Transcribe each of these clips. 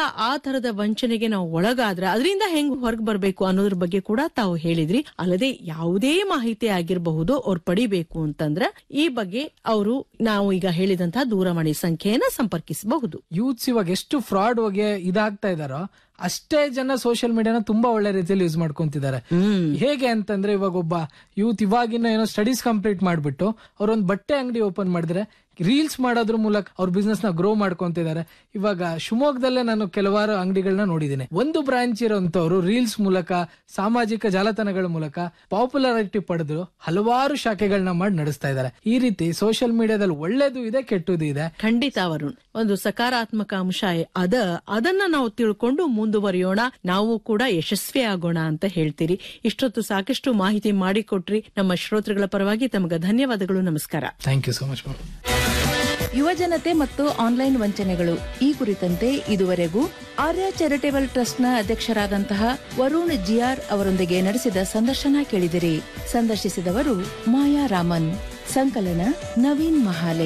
ಆ ತರದ ವಂಚನೆಗೆ ನಾವು ಒಳಗಾದ್ರೆ ಅದರಿಂದ ಹೆಂಗ್ ಹೊರಗ್ ಬರ್ಬೇಕು ಅನ್ನೋದ್ರ ಬಗ್ಗೆ ಕೂಡ ತಾವು ಹೇಳಿದ್ರಿ ಅಲ್ಲದೆ ಯಾವುದೇ ಮಾಹಿತಿ ಆಗಿರಬಹುದು ಅವ್ರು ಪಡಿಬೇಕು ಅಂತಂದ್ರ ಈ ಬಗ್ಗೆ ಅವರು ನಾವು ಈಗ ಹೇಳಿದಂತಹ ದೂರವಾಣಿ ಸಂಖ್ಯೆಯನ್ನ ಸಂಪರ್ಕಿಸಬಹುದು ಯೂತ್ಸ್ ಇವಾಗ ಎಷ್ಟು ಫ್ರಾಡ್ ಹೋಗಿ ಇದಾಗ್ತಾ ಇದಾರೋ ಅಷ್ಟೇ ಜನ ಸೋಷಿಯಲ್ ಮೀಡಿಯಾನ ತುಂಬಾ ಒಳ್ಳೆ ರೀತಿಯಲ್ಲಿ ಯೂಸ್ ಮಾಡ್ಕೊಂತಿದ್ದಾರೆ ಹೇಗೆ ಅಂತಂದ್ರೆ ಇವಾಗ ಒಬ್ಬ ಯೂತ್ ಇವಾಗಿನ ಏನೋ ಸ್ಟಡೀಸ್ ಕಂಪ್ಲೀಟ್ ಮಾಡ್ಬಿಟ್ಟು ಅವ್ರೊಂದ್ ಬಟ್ಟೆ ಅಂಗಡಿ ಓಪನ್ ಮಾಡಿದ್ರೆ ರೀಲ್ಸ್ ಮಾಡೋದ್ರ ಮೂಲಕ ಅವ್ರ ಬಿಸ್ನೆಸ್ ನ ಗ್ರೋ ಮಾಡ್ಕೊಂತಿದ್ದಾರೆ ಇವಾಗ ಶಿವಮೊಗ್ಗದಲ್ಲೇ ನಾನು ಕೆಲವಾರು ಅಂಗಡಿಗಳನ್ನ ನೋಡಿದ್ದೀನಿ ಒಂದು ಬ್ರಾಂಚ್ ಇರೋಂತವ್ರು ರೀಲ್ಸ್ ಮೂಲಕ ಸಾಮಾಜಿಕ ಜಾಲತಾಣಗಳ ಮೂಲಕ ಪಾಪ್ಯುಲಾರಿಟಿ ಪಡೆದು ಹಲವಾರು ಶಾಖೆಗಳನ್ನ ಮಾಡಿ ನಡೆಸ್ತಾ ಇದ್ದಾರೆ ಈ ರೀತಿ ಸೋಷಿಯಲ್ ಮೀಡಿಯಾದಲ್ಲಿ ಒಳ್ಳೇದು ಇದೆ ಕೆಟ್ಟದ್ದು ಇದೆ ಖಂಡಿತ ವರುಣ್ ಒಂದು ಸಕಾರಾತ್ಮಕ ಅಂಶ ಅದ ಅದನ್ನ ನಾವು ತಿಳ್ಕೊಂಡು ಮುಂದುವರಿಯೋಣ ನಾವು ಕೂಡ ಯಶಸ್ವಿ ಆಗೋಣ ಅಂತ ಹೇಳ್ತೀರಿ ಇಷ್ಟೊತ್ತು ಸಾಕಷ್ಟು ಮಾಹಿತಿ ಮಾಡಿಕೊಟ್ರಿ ನಮ್ಮ ಶ್ರೋತೃಗಳ ಪರವಾಗಿ ತಮಗೆ ಧನ್ಯವಾದಗಳು ನಮಸ್ಕಾರ thank you so much ma'am ಯುವಜನತೆ ಮತ್ತು ಆನ್ಲೈನ್ ವಂಚನೆಗಳು ಈ ಕುರಿತಂತೆ ಇದುವರೆಗೂ ಆರ್ಯ ಚಾರಿಟೇಬಲ್ ಟ್ರಸ್ಟ್ನ ಅಧ್ಯಕ್ಷರಾದಂತಹ ವರುಣ್ ಜಿಯಾರ್ ಅವರೊಂದಿಗೆ ನಡೆಸಿದ ಸಂದರ್ಶನ ಕೇಳಿದಿರಿ ಸಂದರ್ಶಿಸಿದವರು ಮಾಯಾ ರಾಮನ್ ಸಂಕಲನ ನವೀನ್ ಮಹಾಲೆ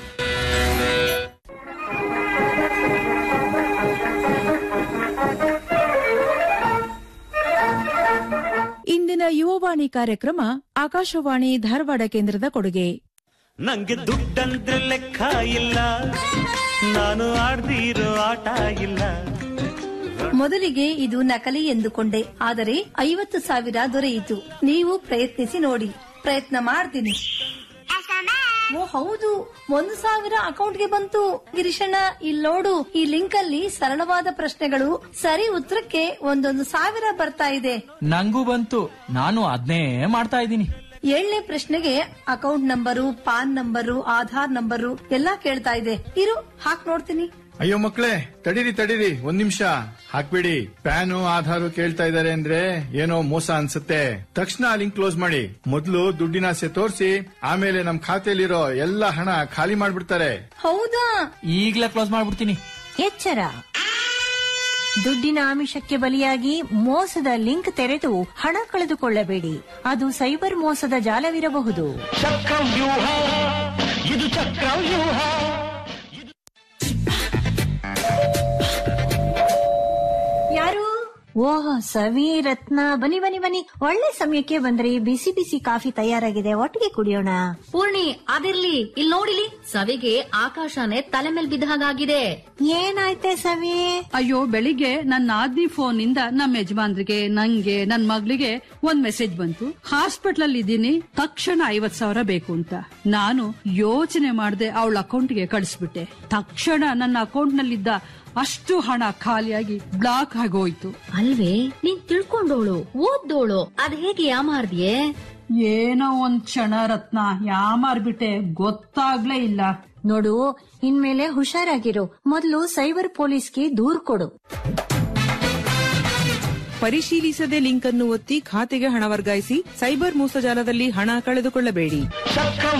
ಇಂದಿನ ಯುವವಾಣಿ ಕಾರ್ಯಕ್ರಮ ಆಕಾಶವಾಣಿ ಧಾರವಾಡ ಕೇಂದ್ರದ ಕೊಡುಗೆ ನಂಗೆ ದುಡ್ಡಂದ್ರೆ ಲೆಕ್ಕ ಇಲ್ಲ ನಾನು ಆಡ್ದಿರೋ ಆಟ ಇಲ್ಲ ಮೊದಲಿಗೆ ಇದು ನಕಲಿ ಎಂದುಕೊಂಡೆ ಆದರೆ ಐವತ್ತು ಸಾವಿರ ದೊರೆಯಿತು ನೀವು ಪ್ರಯತ್ನಿಸಿ ನೋಡಿ ಪ್ರಯತ್ನ ಮಾಡ್ತೀನಿ ಓ ಹೌದು ಒಂದು ಸಾವಿರ ಅಕೌಂಟ್ಗೆ ಬಂತು ಗಿರೀಶಣ್ಣ ಇಲ್ಲಿ ನೋಡು ಈ ಲಿಂಕ್ ಅಲ್ಲಿ ಸರಳವಾದ ಪ್ರಶ್ನೆಗಳು ಸರಿ ಉತ್ತರಕ್ಕೆ ಒಂದೊಂದು ಸಾವಿರ ಬರ್ತಾ ಇದೆ ನಂಗೂ ಬಂತು ನಾನು ಅದ್ನೇ ಮಾಡ್ತಾ ಇದ್ದೀನಿ ಏಳನೇ ಪ್ರಶ್ನೆಗೆ account number PAN number Aadhaar number ಎಲ್ಲಾ ಕೇಳ್ತಾ ಇದೆ ಇರು ಹಾಕ್ ನೋಡ್ತೀನಿ ಅಯ್ಯೋ ಮಕ್ಳೇ ತಡೀರಿ ತಡೀರಿ ಒಂದ್ ನಿಮಿಷ ಹಾಕ್ಬಿಡಿ ಪ್ಯಾನು ಆಧಾರು ಕೇಳ್ತಾ ಇದಾರೆ ಅಂದ್ರೆ ಏನೋ ಮೋಸ ಅನ್ಸುತ್ತೆ ತಕ್ಷಣ ಲಿಂಕ್ ಕ್ಲೋಸ್ ಮಾಡಿ ಮೊದ್ಲು ದುಡ್ಡಿನ ಆಸೆ ತೋರಿಸಿ ಆಮೇಲೆ ನಮ್ ಖಾತೆಯಲ್ಲಿರೋ ಎಲ್ಲ ಹಣ ಖಾಲಿ ಮಾಡ್ಬಿಡ್ತಾರೆ ಹೌದಾ ಈಗ್ಲೇ ಕ್ಲೋಸ್ ಮಾಡ್ಬಿಡ್ತೀನಿ ಎಚ್ಚರ ದುಡ್ಡಿನ ಆಮಿಷಕ್ಕೆ ಬಲಿಯಾಗಿ ಮೋಸದ ಲಿಂಕ್ ತೆರೆದು ಹಣ ಕಳೆದುಕೊಳ್ಳಬೇಡಿ ಅದು ಸೈಬರ್ ಮೋಸದ ಜಾಲವಿರಬಹುದು ಚಕ್ರವ್ಯೂಹ ಇದು ಚಕ್ರವ್ಯೂಹ ಯಾರು ಓಹ್ ಸವಿ ರತ್ನ ಬನ್ನಿ ಬನ್ನಿ ಬನ್ನಿ ಒಳ್ಳೆ ಸಮಯಕ್ಕೆ ಬಂದ್ರಿ ಬಿಸಿ ಬಿಸಿ ಕಾಫಿ ತಯಾರಾಗಿದೆ ಒಟ್ಟಿಗೆ ಕುಡಿಯೋಣ ಪೂರ್ಣಿ ಅದಿರ್ಲಿ ಇಲ್ಲಿ ನೋಡಿಲಿ ಸವಿಗೆ ಆಕಾಶನೇ ತಲೆ ಮೇಲ್ ಬಿದ್ದ ಹಾಗಾಗಿದೆ ಏನಾಯ್ತೆ ಸವಿ ಅಯ್ಯೋ ಬೆಳಿಗ್ಗೆ ನನ್ನ ಆದ್ನಿ ಫೋನ್ ಇಂದ ನಮ್ಮ ಯಜಮಾನ್ರಿಗೆ ನಂಗೆ ನನ್ ಮಗಳಿಗೆ ಒಂದ್ ಮೆಸೇಜ್ ಬಂತು ಹಾಸ್ಪಿಟಲ್ ಅಲ್ಲಿ ಇದ್ದೀನಿ ತಕ್ಷಣ ಐವತ್ ಸಾವಿರ ಬೇಕು ಅಂತ ನಾನು ಯೋಚನೆ ಮಾಡದೆ ಅವಳ ಅಕೌಂಟ್ಗೆ ಕಳಿಸ್ಬಿಟ್ಟೆ ತಕ್ಷಣ ನನ್ನ ಅಕೌಂಟ್ ನಲ್ಲಿದ್ದ ಅಷ್ಟು ಹಣ ಖಾಲಿಯಾಗಿ ಬ್ಲಾಕ್ ಆಗೋಯ್ತು ಅಲ್ವೇ ನೀನ್ ತಿಳ್ಕೊಂಡೋಳು ಓದ್ದೋಳು ಅದ್ ಹೇಗೆ ಯಾಮಾರ್ದಿಯೇ ಏನೋ ಒಂದ್ ಕ್ಷಣ ರತ್ನ ಯಾಮಾರ್ಬಿಟ್ಟೆ ಗೊತ್ತಾಗ್ಲೇ ಇಲ್ಲ ನೋಡು ಇನ್ಮೇಲೆ ಹುಷಾರಾಗಿರು ಮೊದಲು ಸೈಬರ್ ಪೊಲೀಸ್ಗೆ ದೂರ್ ಕೊಡು ಪರಿಶೀಲಿಸದೆ ಲಿಂಕ್ ಅನ್ನು ಒತ್ತಿ ಖಾತೆಗೆ ಹಣ ವರ್ಗಾಯಿಸಿ ಸೈಬರ್ ಮೋಸಜಾಲದಲ್ಲಿ ಹಣ ಕಳೆದುಕೊಳ್ಳಬೇಡಿ